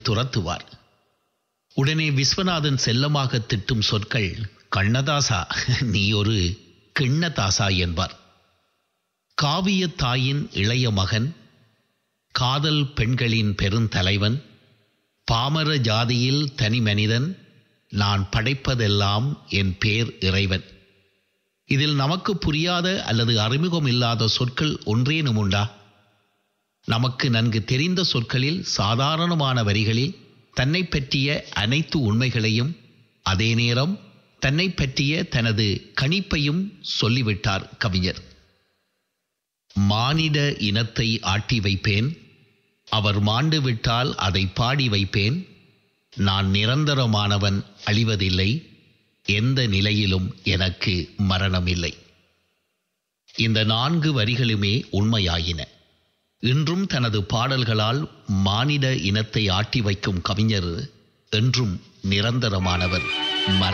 துரத்துவார் உடனே விஸ்வநாதன் செல்லமாக திட்டும் சொற்கள் கண்ணதாசா நீ ஒரு கிண்ணதாசா என்பார் காவிய தாயின் இளைய மகன் காதல் பெண்களின் பெருந்தலைவன் பாமர ஜாதியில் தனி மனிதன் நான் படைப்பதெல்லாம் என் பேர் இறைவன் இதில் நமக்கு புரியாத அல்லது அறிமுகம் இல்லாத சொற்கள் ஒன்றேனும் உண்டா நமக்கு நன்கு தெரிந்த சொற்களில் சாதாரணமான வரிகளில் தன்னை பற்றிய அனைத்து உண்மைகளையும் அதே நேரம் தன்னை பற்றிய தனது கணிப்பையும் சொல்லிவிட்டார் கவிஞர் மானிட இனத்தை ஆட்டி வைப்பேன் அவர் மாண்டு விட்டால் அதை பாடி வைப்பேன் நான் நிரந்தரமானவன் அழிவதில்லை எந்த நிலையிலும் எனக்கு மரணம் இல்லை இந்த நான்கு வரிகளுமே உண்மையாயின இன்றும் தனது பாடல்களால் மானிட இனத்தை ஆட்டி வைக்கும் கவிஞர் என்றும் நிரந்தரமானவர் மர